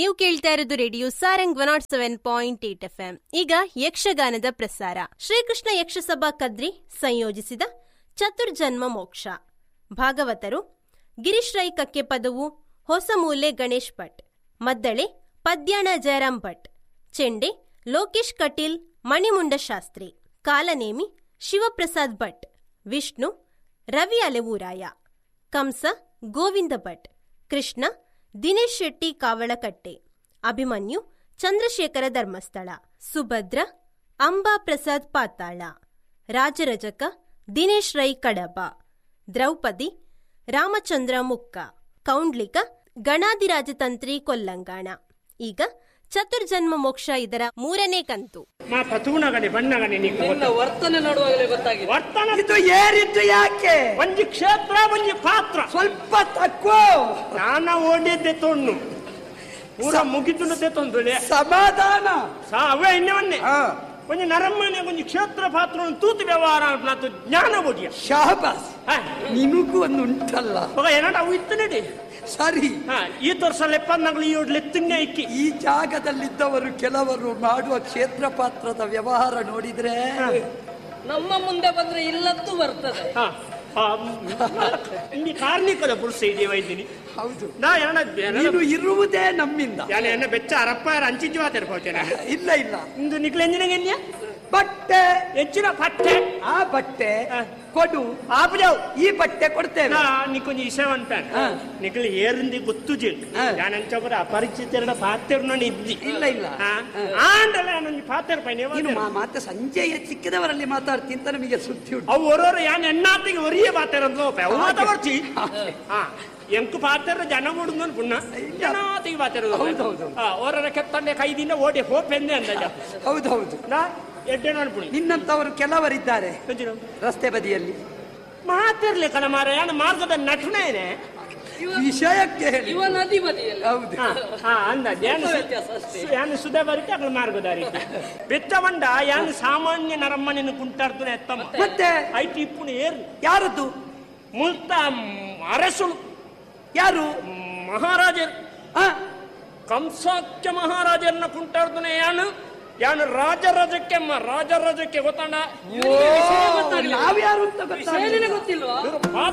ನೀವು ಕೇಳ್ತಾ ಇರೋದು radio Sarang one nought seven point eight F M ಈಗ ಯಕ್ಷಗಾನದ ಪ್ರಸಾರ ಶ್ರೀಕೃಷ್ಣ ಯಕ್ಷಸಭಾ ಕದ್ರಿ ಸಂಯೋಜಿಸಿದ ಚತುರ್ಜನ್ಮ ಮೋಕ್ಷ ಭಾಗವತರು ಗಿರೀಶ್ ರೈ ಕಕ್ಕೆ ಪದವು ಹೊಸಮೂಲೆ ಗಣೇಶ್ ಭಟ್ ಮದ್ದಳೆ ಪದ್ಯಾಣ ಜಯರಾಮ್ ಭಟ್ ಚೆಂಡೆ ಲೋಕೇಶ್ ಕಟೀಲ್ ಮಣಿಮುಂಡ ಶಾಸ್ತ್ರಿ ಕಾಲನೇಮಿ ಶಿವಪ್ರಸಾದ್ ಭಟ್ ವಿಷ್ಣು ರವಿ ಅಲೆವೂರಾಯ ಕಂಸ ಗೋವಿಂದ ಭಟ್ ಕೃಷ್ಣ ದಿನೇಶ್ ಶೆಟ್ಟಿ ಕಾವಳಕಟ್ಟೆ ಅಭಿಮನ್ಯು ಚಂದ್ರಶೇಖರ ಧರ್ಮಸ್ಥಳ ಸುಭದ್ರ ಅಂಬಾ ಪ್ರಸಾದ್ ಪಾತಾಳ ರಾಜರಜಕ ದಿನೇಶ್ ರೈ ಕಡಬ ದ್ರೌಪದಿ ರಾಮಚಂದ್ರ ಮುಕ್ಕ ಕೌಂಡ್ಲಿಕ ಗಣಾದಿರಾಜತಂತ್ರಿ ಕೊಲ್ಲಂಗಾಣ ಈಗ ಚತುರ್ಜನ್ಮ ಮೋಕ್ಷ ಇದರ ಮೂರನೇ ಕಂತು ಮಾ ಪತೂನಗಣೆ ಬಣ್ಣಗಣೆ ನಿಂಗೆ ನಿನ್ನ ವರ್ತನೆ ನೋಡುವಾಗಲೇ ಗೊತ್ತಾಗಿದೆ ವರ್ತನ ಇದು ಏರಿದ್ದು ಯಾಕೆ ಒಂಜಿ ಕ್ಷೇತ್ರ ಒಂಜಿ ಪಾತ್ರ ಸ್ವಲ್ಪ ತಕ್ಕೋ ನಾನ ಓಡಿದ್ದೆ ತೊಣ್ಣು ಪೂರ ಮುಗಿತುಂಡದೆ ತೊಂದ್ರೆ ಸಮಾಧಾನ ಸಾ ಅವೇ ಇನ್ನವನ್ನೇ ಹಾ ಒಂಜಿ ನರಮ್ಮನೆ ಒಂಜಿ ಕ್ಷೇತ್ರ ಪಾತ್ರ ತೂತು ವ್ಯವಹಾರ ಅನ್ಪುನತ್ತು ಜ್ಞಾನ ಬುಡಿಯ ಶಹಬಾಸ್ ಹಾ ನಿನಗೂ ಒಂದು ಉಂಟಲ್ಲ ಮಗ ಏನಡ ಅವು ಇತ್ತು ನಡಿ ಸರಿ ಹಾ ಈ ತೋರ್ಸ ಲೆಪ್ಪನ್ನಗಳು ಈ ಲೆತ್ತಿನ್ನೇ ಇಕ್ಕಿ ಈ ಜಾಗದಲ್ಲಿದ್ದವರು ಕೆಲವರು ಮಾಡುವ ಕ್ಷೇತ್ರ ಪಾತ್ರದ ವ್ಯವಹಾರ ನೋಡಿದ್ರೆ ನಮ್ಮ ಮುಂದೆ ಬಂದ್ರೆ ಇಲ್ಲದ್ದು ಬರ್ತದೆ ಹಾ ಹಾ ಇಂಡಿ ಕಾರ್ಮಿಕದ ಪುರುಷ ಇದೆಯಾ ವೈದ್ಯನಿ ಹೌದು ನಾ ಏನ ನೀನು ಇರುವುದೇ ನಮ್ಮಿಂದ ಯಾನೆ ಎನ್ನ ಬೆಚ್ಚ ಅರಪ್ಪ ಅಂಚಿಜ್ಜು ಮಾತಾಡ್ಕೋತೇನೆ ಇಲ್ಲ ಇಲ್ಲ ಇಂದು ನಿಕ್ಲ ಎಂಜಿನಗೆನ್ಯ ಬಟ್ಟೆ ಹೆಚ್ಚಿನ ಪಟ್ಟೆ ಆ ಬಟ್ಟೆ ಹ. ಕೊಡು ಆಪುಜಾವ್ ಈ ಬಟ್ಟೆ ಕೊಡ್ತೇವೆ ನಾ ನಿಕ್ಕೊಂಜಿ ಇಸವಂತ ನಿಕ್ಲ ಏರಿಂದಿ ಗೊತ್ತು ಜೇನು ಹ. ಯಾನಂಚೊಬ್ಬರ ಅಪರಿಚಿತರ ಪಾತ್ರೆ ನೋಡಿ ಇದ್ದಿ ಇಲ್ಲ ಇಲ್ಲ ಆಂಡಲ ನಾನೊಂದು ಪಾತ್ರೆ ಪೈನೆ ನೀನು ಮಾ- ಮಾತೆ ಸಂಜೆಯ ಸಿಕ್ಕಿದವರಲ್ಲಿ ಮಾತಾಡ್ತಿ ಅಂತ ನಮಗೆ ಸುದ್ದಿ ಉಂಟು ಅವು ಹೊರೋರು ಯಾನ್ ಎನ್ನಾತಿಗೆ ಒರಿಯ ಪಾತ್ರೆ ಅಂತ ಲೋಪ ಅವು ಮಾತಾಡ್ತಿ ಹಾ ಎಂಕು ಪಾತ್ರೆ ಜನ ಓಡುದು ಪುಣ್ಣ ಜನಾತಿಗೆ ಪಾತ್ರೆ ಹೌದು, ಹೌದು. ಓರರ ಕೆತ್ತಂಡೆ ಕೈದಿಂದ ಓಡಿ ಹೋಪೆಂದೆ ಅಂದ ಹೌದು ಹೌದು ನಾ ಎಡ್ಡೆ ಅನ್ಪುಣಿ ನಿನ್ನಂತವರು ಕೆಲವರಿದ್ದಾರೆ ರಸ್ತೆ ಬದಿಯಲ್ಲಿ ಮಾತಿರ್ಲಿ ಕಣ ಮಾರ ಯಾನ ಮಾರ್ಗದ ನಟನೇನೆ ವಿಷಯಕ್ಕೆ ಹೇಳಿ ಇವ ನದಿ ಬದಿಯಲ್ಲಿ ಹೌದು ಹಾ, ಹಾ, ಅಂದ ಯಾನು ಸ್ವಲ್ಪ ವ್ಯತ್ಯಾಸ ಅಷ್ಟೇ. ಯಾನು ಸುಧಾ ಬರಿತೆ ಅక్కడ ಮಾರ್ಗದಾರಿ ಬೆತ್ತವಂಡ ಯಾನು ಸಾಮಾನ್ಯ ನರಮ್ಮನಿನ ಕುಂಟಾಡ್ತಾನೆ ಎತ್ತಮ್ಮ ಮತ್ತೆ ಐಟಿ ಇಪ್ಪುಣಿ ಏರು ಯಾರದ್ದು ಮುಲ್ತ ಅರಸುಳು ಯಾರು ಮಹಾರಾಜರು ಆ, ಕಂಸಾಖ್ಯ ಮಹಾರಾಜರನ್ನ ಕುಂಟಾಡ್ತಾನೆ ಯಾನು ಯಾನು ರಾಜರಾಜಕ್ಕೆ ಮ ರಾಜರಾಜಕ್ಕೆ ಗೊತ್ತಾಣ ಓ, ನಾವ್ಯಾರು ಅಂತ ಗೊತ್ತಾಗ್ಲಿಲ್ಲ. ವಿಷಯನೇ ಗೊತ್ತಿಲ್ವಾ ಇವ್ರು